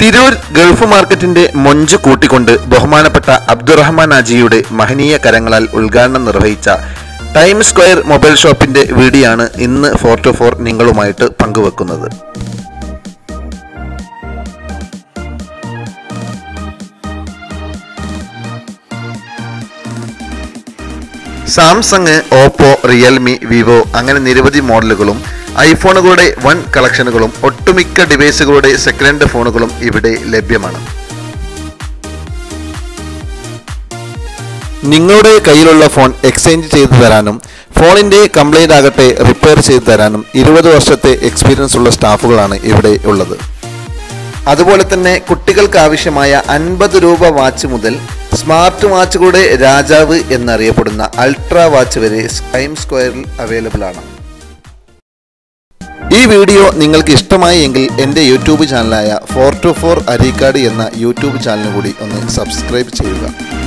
Tirur Gulf മാർക്കറ്റിന്റെ മൊഞ്ച് കൂട്ടിക്കൊണ്ട് ബഹുമാനപ്പെട്ട അബ്ദുറഹ്മാൻ ആജിയുടെ മഹനീയ കരങ്ങളാൽ ഉദ്ഘാടനം നിർവഹിച്ച ടൈം സ്ക്വയർ മൊബൈൽ ഷോപ്പിന്റെ വീഡിയോ ആണ് ഇന്ന് ഫോർ ടു ഫോർ നിങ്ങളുമായിട്ട് പങ്കുവെക്കുന്നത് സാംസങ് ഓപ്പോ റിയൽമി വിവോ അങ്ങനെ നിരവധി മോഡലുകളും ഐഫോണുകളുടെ വൻ കളക്ഷനുകളും ഒട്ടുമിക്ക ഡിവൈസുകളുടെ സെക്കൻഡ് ഹാൻഡ് ഫോണുകളും ഇവിടെ ലഭ്യമാണ് നിങ്ങളുടെ കയ്യിലുള്ള ഫോൺ എക്സ്ചേഞ്ച് ചെയ്തു തരാനും ഫോണിന്റെ കംപ്ലൈന്റ് ആകട്ടെ റിപ്പയർ ചെയ്തു തരാനും ഇരുപത് വർഷത്തെ എക്സ്പീരിയൻസ് ഉള്ള സ്റ്റാഫുകളാണ് ഇവിടെ ഉള്ളത് അതുപോലെ തന്നെ കുട്ടികൾക്ക് ആവശ്യമായ അൻപത് രൂപ വാച്ച് മുതൽ സ്മാർട്ട് വാച്ചുകളുടെ രാജാവ് എന്നറിയപ്പെടുന്ന അൾട്രാ വാച്ച് വരെ ടൈം സ്ക്വയറിൽ അവൈലബിൾ ആണ് ഈ വീഡിയോ നിങ്ങൾക്ക് ഇഷ്ടമായി എങ്കിൽ എൻ്റെ യൂട്യൂബ് ചാനലായ ഫോർ ടു ഫോർ അരീക്കാട് എന്ന യൂട്യൂബ് ചാനൽ കൂടി ഒന്ന് സബ്സ്ക്രൈബ് ചെയ്യുക